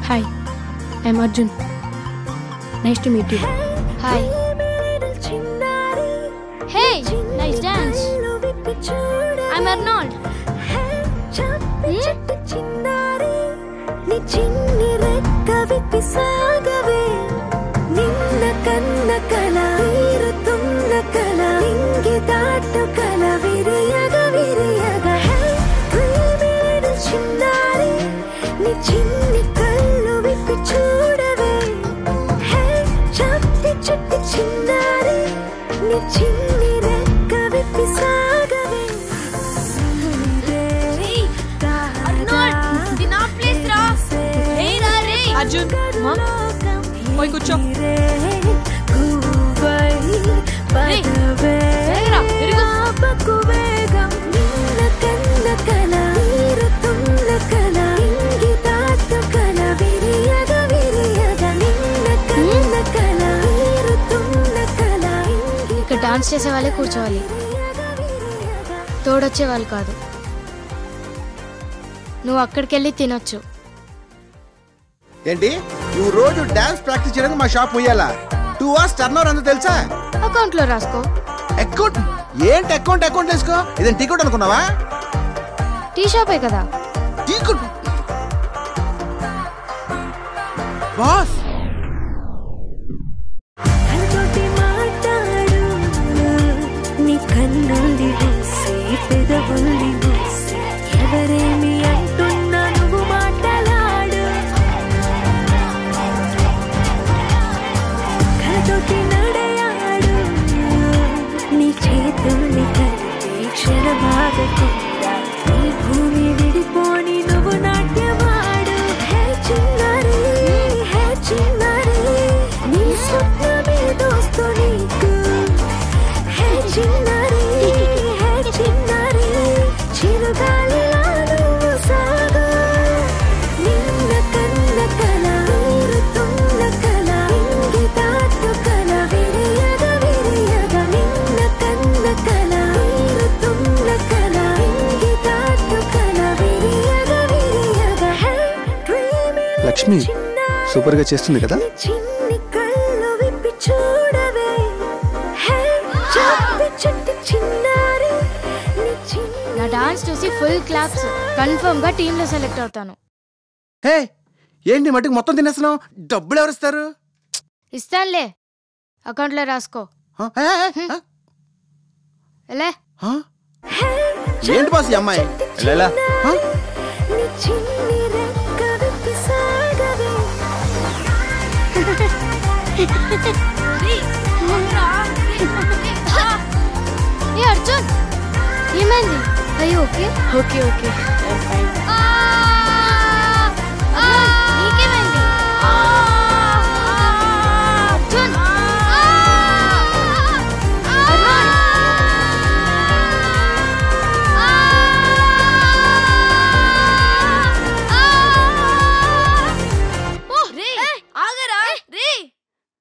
Hi I'm Arjun nice to meet you hi hey nice dance I'm Arnold చిన్ని రెక్క విప్పి సాగవే నిన్న కన్న కల తీరుతున్న కల ఇంగి దాటు కల విరియగ విరియగ ప్రేమేడు చిన్నారి నీ చిన్ని కళ్ళు విప్పి చూడవే హే చట్టి చట్టి చిన్నారి నీ చిన్ని రెక్క విప్పి సాగవే అర్నాల్డ్ ఇది నా ప్లేస్ రా రే రా రే అర్జున్ పోయి కూర్చో వేగరా, విరుగు. ఇక్కడ డాన్స్ చేసే వాళ్ళే కూర్చోవాలి తోడొచ్చే వాళ్ళు కాదు నువ్వు అక్కడికి వెళ్ళి తినొచ్చు ఏంటి నువ్వు రోజు డాన్స్ ప్రాక్టీస్ చేయడానికి మా షాప్ పోయాలా టూ అవర్స్ టర్న్ ఓవర్ అంత తెలుసా అకౌంట్లో రాసుకో అకౌంట్ ఏంటి అకౌంట్ అకౌంట్ వేసుకో ఇదేం టికెట్ అనుకున్నావా టీ షాపే కదా టికెట్ బాస్ కళ్ళతోటి మాట్లాడు నీ కన్నుల్ని మూసి పెదవుల్ని మూసి ఎవరేమి అంటున్నా నువ్వు మాటలాడు కళ్ళతోటి నడయాడు నీ చేతుల్ని కలిపి క్షణమాగకుండా నీ భూమి విడిపోని నువ్వు నాట్యమాడు హే చిన్నారి హే చిన్నారి నీ స్వప్నమే దోస్తు నీకు హే చిన్నారి హే చిన్నారి చిరుగాలిలా నువ్వు సాగు నిన్న కన్న కల ఊరుతున్న కల ఇంగి దాటు కల విరియగ విరియగ నిన్న కన్న కల ఊరుతున్న కల ఇంగి దాటు కల విరియగ విరియగ హే dreaming లక్ష్మి సూపర్ గా చేస్తుంది కదా చిన్ని కళ్ళు విప్పి చూడవే హే చప్పి చుట్టి చిన్నారి నీ చిన్ని నా డాన్స్ చూసి ఫుల్ క్లాప్స్ కన్ఫర్మ్ గా టీమ్ లో సెలెక్ట్ అవుతాను హే ఏంటి మటుకు మొత్తం తినేస్తున్నావు డబ్బులు ఎవరిస్తారు ఇస్తానులే అకౌంట్లో రాసుకో హ? హే, హే, హ? ఎలా హ? ఏంటి బాస్ ఈ అమ్మాయి ఎలా హ? నీ చిన్ని రెక్క విప్పి సాగవే ఏ అర్జున్ ఏమైంది అయ్యో ఓకే ఓకే ఓకే